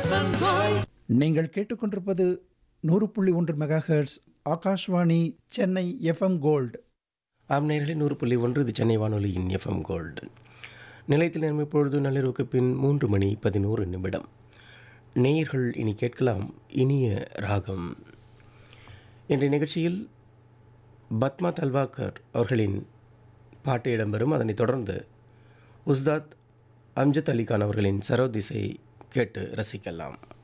FM gold நீங்கள் கேட்டுக்கொண்டிருப்பது நூறு புள்ளி ஒன்று megahertz Akashvani Chennai FM gold ஆம் நேரலே நூறு புள்ளி ஒன்று இது சென்னை வானொலியின் எஃப்எம் கோல்டு நிலையத்தில் நேரம் இப்பொழுது நள்ளிரவுக்கு பின் மூன்று மணி பதினோரு நிமிடம் நேயர்கள் இனி கேட்கலாம் இனிய ராகம் இன்றைய நிகழ்ச்சியில் பத்மா தல்வாக்கர் அவர்களின் பாட்டு இடம்பெறும் அதனைத் தொடர்ந்து உஸ்தாத் அம்ஜத் அலிகான் அவர்களின் சரோதிசை கேட்டு ரசிக்கலாம்